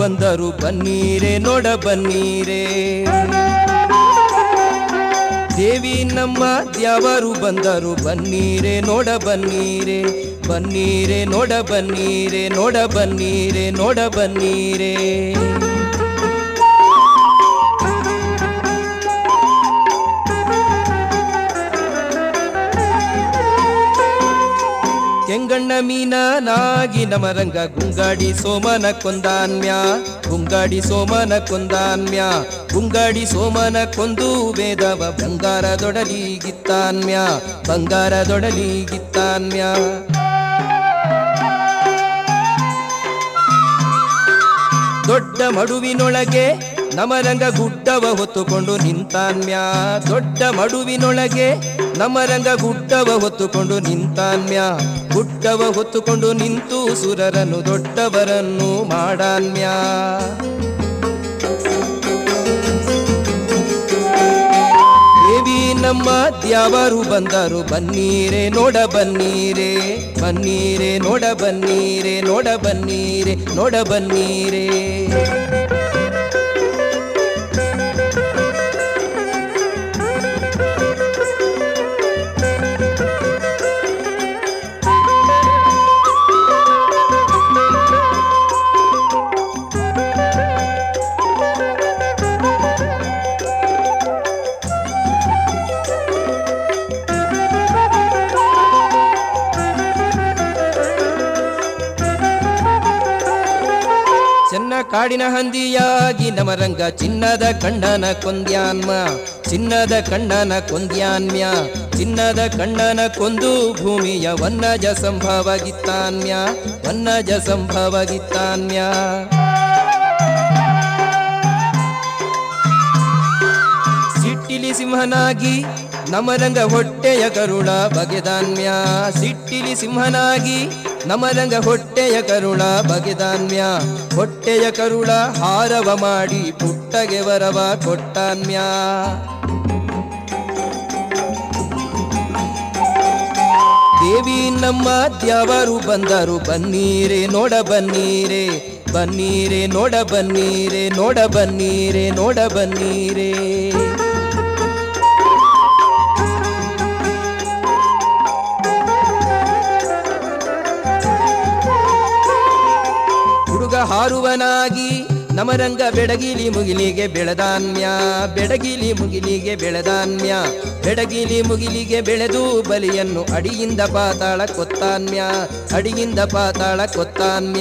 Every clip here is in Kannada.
ಬಂದರು ಬನ್ನೀರೆ ನೋಡ ಬನ್ನೀರೆ ದೇವಿ ನಮ್ಮ ದ್ಯಾವರು ಬಂದರು ಬನ್ನೀರೆ ನೋಡ ಬನ್ನೀರೆ ಬನ್ನೀರೆ ನೋಡ ಬನ್ನೀರೆ ನೋಡ ಬನ್ನೀರೆ ನೋಡ ಬನ್ನೀರೆ ಕೆಂಗಣ್ಣ ಮೀನನಾಗಿ ನಮರಂಗ ಗುಂಗಾಡಿ ಸೋಮನ ಕೊಂದಾನ್ಮ್ಯ ಗುಂಗಾಡಿ ಸೋಮನ ಕೊಂದಾನ್ಮ್ಯ ಗುಂಗಾಡಿ ಸೋಮನ ಕೊಂದು ವೇದವ ಬಂಗಾರದೊಡಲಿಗಿತ್ತಾನ್ಮ್ಯ ಬಂಗಾರದೊಡಲಿಗಿತ್ತಾನ್ಮ್ಯ ದೊಡ್ಡ ಮಡುವಿನೊಳಗೆ ನಮರಂಗ ಗುಡ್ಡವ ಹೊತ್ತುಕೊಂಡು ನಿಂತಾನ್ಮ್ಯ ದೊಡ್ಡ ಮಡುವಿನೊಳಗೆ ನಮರಂಗ ಗುಡ್ಡವ ಹೊತ್ತುಕೊಂಡು ನಿಂತಾನ್ಮ್ಯ ಗುಡ್ಡವ ಹೊತ್ತುಕೊಂಡು ನಿಂತು ಸುರರನ್ನು ದೊಡ್ಡವರನ್ನು ಮಾಡಾನ್ಮ್ಯ ದೇವಿ ನಮ್ಮ ದ್ಯಾವರು ಬಂದರು ಬನ್ನೀರೆ ನೋಡ ಬನ್ನೀರೆ ಬನ್ನೀರೆ ನೋಡ ಬನ್ನೀರೆ ನೋಡ ಬನ್ನೀರೆ ನೋಡ ಬನ್ನೀರೆ ಚೆನ್ನ ಕಾಡಿನ ಹಂದಿಯಾಗಿ ನಮರಂಗ ಚಿನ್ನದ ಕಣ್ಣನ ಕೊಂದ್ಯಾನ್ಮ ಚಿನ್ನದ ಕಣ್ಣನ ಕೊಂದ್ಯಾನ್ಮ್ಯ ಚಿನ್ನದ ಕಣ್ಣನ ಕೊಂದು ಭೂಮಿಯ ವನ್ನಜ ಸಂಭವಗಿತ್ತಾನ್ಯ ವನ್ನಜ ಸಂಭವಗಿತ್ತಾನ್ಯ ಸಿಟ್ಟಿಲಿ ಸಿಂಹನಾಗಿ ನಮರಂಗ ಹೊಟ್ಟೆಯ ಕರುಳ ಬಗೆದಾನ್ಮ್ಯ ಸಿಟ್ಟಿಲಿ ಸಿಂಹನಾಗಿ ನಮರಂಗ ಹೊಟ್ಟೆಯ ಕರುಳ ಬಗೆದಾನ್ಮ್ಯ ಹೊಟ್ಟೆಯ ಕರುಳ ಹಾರವ ಮಾಡಿ ಪುಟ್ಟಗೆ ವರವ ಕೊಟ್ಟಾನ್ಮ್ಯ ದೇವಿ ನಮ್ಮ ದ್ಯಾವರು ಬಂದರು ಬನ್ನೀರೆ ನೋಡ ಬನ್ನೀರೆ ಬನ್ನೀರೆ ನೋಡ ಬನ್ನೀರೆ ನೋಡ ಬನ್ನೀರೆ ನೋಡ ಬನ್ನೀರೆ ಹುಡುಗ ಹಾರುವನಾಗಿ ನಮರಂಗ ಬೆಡಗಿಲಿ ಮುಗಿಲಿಗೆ ಬೆಳೆದಾನ್ಯ ಬೆಡಗಿಲಿ ಮುಗಿಲಿಗೆ ಬೆಳೆದಾನ್ಯ ಬೆಡಗಿಲಿ ಮುಗಿಲಿಗೆ ಬೆಳೆದು ಬಲಿಯನ್ನು ಅಡಿಯಿಂದ ಪಾತಾಳ ಕೊತ್ತಾನ್ಯ ಅಡಿಯಿಂದ ಪಾತಾಳ ಕೊತ್ತಾನ್ಯ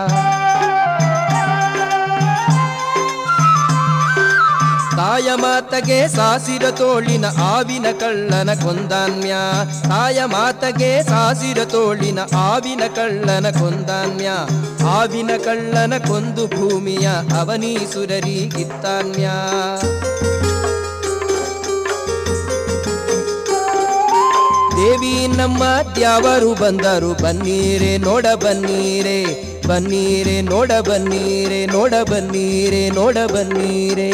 ತಾಯ ಮಾತಗೆ ಸಾಸಿರ ತೋಳಿನ ಆವಿನ ಕಳ್ಳನ ಕೊಂದಾನ್ಯ ತಾಯ ಮಾತಗೆ ಸಾಸಿರ ತೋಳಿನ ಆವಿನ ಕಳ್ಳನ ಕೊಂದಾನ್ಯ ಆವಿನ ಕಳ್ಳನ ಕೊಂದು ಭೂಮಿಯ ಅವನೀಸುರರಿಗಿತ್ತಾನ್ಯ ದೇವಿ ನಮ್ಮ ದ್ಯಾವರು ಬಂದರು ಬನ್ನೀರೆ ನೋಡ ಬನ್ನೀರೆ ಬನ್ನೀರೆ ನೋಡ ಬನ್ನೀರೆ ನೋಡ ಬನ್ನೀರೆ ನೋಡ ಬನ್ನೀರೆ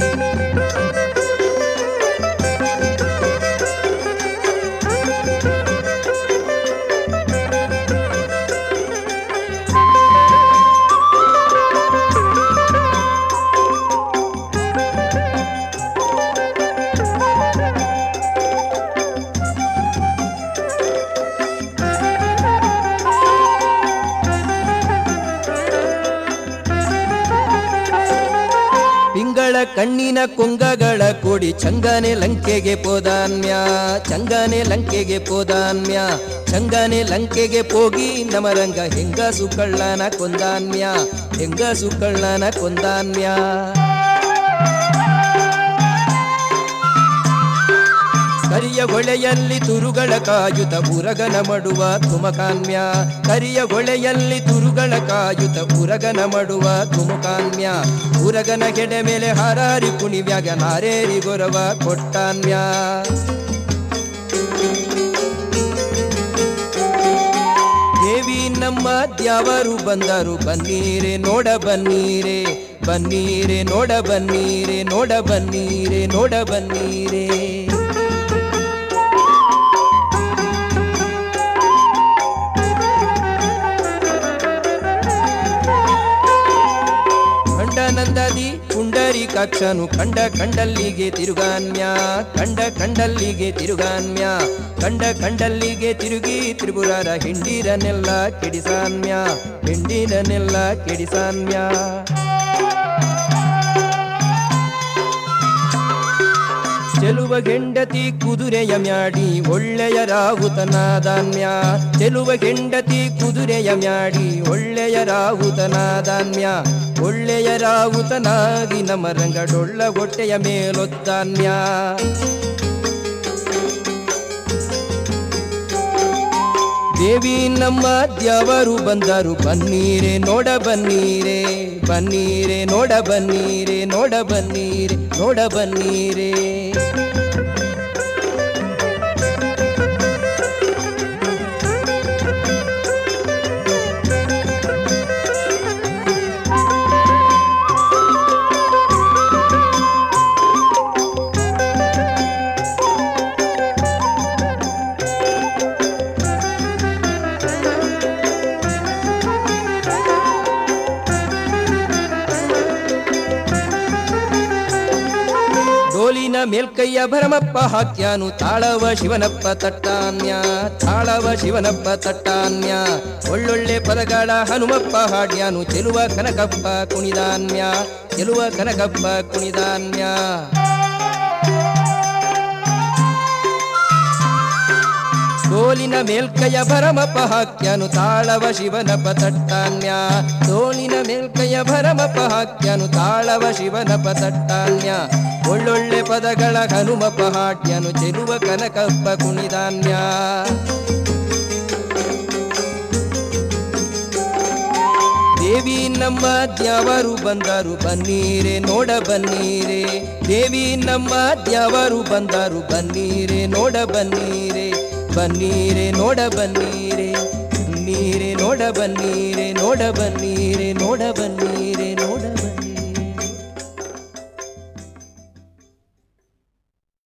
ಪಿಂಗಳ ಕಣ್ಣಿನ ಕೊಂಗಗಳ ಕೂಡಿ ಚಂಗನೆ ಲಂಕೆಗೆ ಪೋದಾನ್ಯ ಚಂಗನೆ ಲಂಕೆಗೆ ಪೋದಾನ್ಯ ಚಂಗನೆ ಲಂಕೆಗೆ ಹೋಗಿ ನಮರಂಗ ಹೆಂಗಸು ಕಳ್ಳನ ಕೊಂದಾನ್ಯ ಹೆಂಗಸು ಕಳ್ಳನ ಕೊಂದಾನ್ಯ ಕರಿಯ ಹೊಳೆಯಲ್ಲಿ ತುರುಗಳ ಕಾಯುತ ಉರಗನ ಮಡುವ ತುಮಕಾನ್ಯ ಕರಿಯ ಹೊಳೆಯಲ್ಲಿ ತುರುಗಳ ಕಾಯುತ ಉರಗನ ಮಡುವ ತುಮಕಾನ್ಯ ಉರಗನ ಗೆಡೆ ಮೇಲೆ ಹರಾರಿ ಕುಣಿವ್ಯಾಗ ನಾರೇರಿ ಗೊರವ ಕೊಟ್ಟಾನ್ಯ ದೇವಿ ನಮ್ಮ ದ್ಯಾವರು ಬಂದರು ಬನ್ನೀರೆ ನೋಡ ಬನ್ನೀರೆ ಬನ್ನೀರೆ ನೋಡ ಬನ್ನೀರೆ ನೋಡ ಬನ್ನೀರೆ ನೋಡ ಬನ್ನೀರೆ ಪುಂಡರೀಕಾಕ್ಷನು ಕಂಡ ಕಂಡಲ್ಲಿಗೆ ತಿರುಗಾನ್ಯ ಕಂಡ ಕಂಡಲ್ಲಿಗೆ ತಿರುಗಾನ್ಯ ಕಂಡ ಕಂಡಲ್ಲಿಗೆ ತಿರುಗಿ ತ್ರಿಪುರರ ಹಿಂಡಿರನೆಲ್ಲ ಕೆಡಿಸಾನ್ಯ ಹಿಂಡಿರನೆಲ್ಲ ಕೆಡಿಸಾನ್ಯ ಚೆಲುವ ಗೆಂಡತಿ ಕುದುರೆಯ ಮ್ಯಾಡಿ ಒಳ್ಳೆಯ ರಾಹುತನಾದಾನ್ಯ ಚೆಲುವ ಗೆಂಡತಿ ಕುದುರೆಯ ಮ್ಯಾಡಿ ಒಳ್ಳೆಯ ರಾಹುತನಾದಾನ್ಯ ಒಳ್ಳೆಯ ರಾಹುತನಾಗಿ ನಮ್ಮ ರಂಗಡೊಳ್ಳ ಹೊಟ್ಟೆಯ ಮೇಲೊದ್ದಾನ್ಯ ದೇವಿ ನಮ್ಮ ದ್ಯಾವರು ಬಂದರು ಬನ್ನೀರೆ ನೋಡ ಬನ್ನೀರೆ ಬನ್ನೀರೆ ನೋಡ ಬನ್ನೀರೆ ನೋಡ ಬನ್ನೀರೆ ನೋಡ ಬನ್ನೀರೆ ಡೋಲಿನ ಮೇಲ್ಕೈಯ ಭರಮಪ್ಪ ಹಾಕ್ಯಾನು ತಾಳವ ಶಿವನಪ್ಪ ತಟ್ಟಾನ್ಯ ತಾಳವ ಶಿವನಪ್ಪ ತಟ್ಟಾನ್ಯ ಒಳ್ಳೊಳ್ಳೆ ಪದಗಳ ಹನುಮಪ್ಪ ಹಾಡ್ಯಾನು ಚೆಲುವ ಕನಕಪ್ಪ ಕುಣಿದಾನ್ಯ ಚೆಲುವ ಕನಕಪ್ಪ ಕುಣಿದಾನ್ಯ ತೋಲಿನ ಮೇಲ್ಕೈಯ ಭರಮಪ್ಪ ಹಾಕ್ಯನು ತಾಳವ ಶಿವನಪ್ಪ ತಟ್ಟಾನ್ಯ ತೋಳಿನ ಮೇಲ್ಕೈಯ ಭರಮಪ್ಪ ಹಾಕ್ಯನು ತಾಳವ ಶಿವನಪ್ಪ ತಟ್ಟಾನ್ಯ ಒಳ್ಳೊಳ್ಳೆ ಪದಗಳ ಹನುಮಪ್ಪ ಹಾಡ್ಯನು ಚೆಲುವ ಕನಕಪ್ಪ ಕುಣಿದಾನ್ಯ ದೇವಿ ನಮ್ಮ ದ್ಯಾವರು ಬಂದರು ಬನ್ನೀರೆ ನೋಡ ಬನ್ನೀರೆ ದೇವಿ ನಮ್ಮ ದ್ಯಾವರು ಬಂದರು ಬನ್ನೀರೆ ನೋಡ ಬನ್ನೀರೆ ಬನ್ನೀರೆ ನೋಡ ಬನ್ನೀರೆ ನೀರೆ ನೋಡ ಬನ್ನೀರೆ ನೋಡ ಬನ್ನೀರೆ ನೋಡ ಬನ್ನೀರೆ ನೋಡ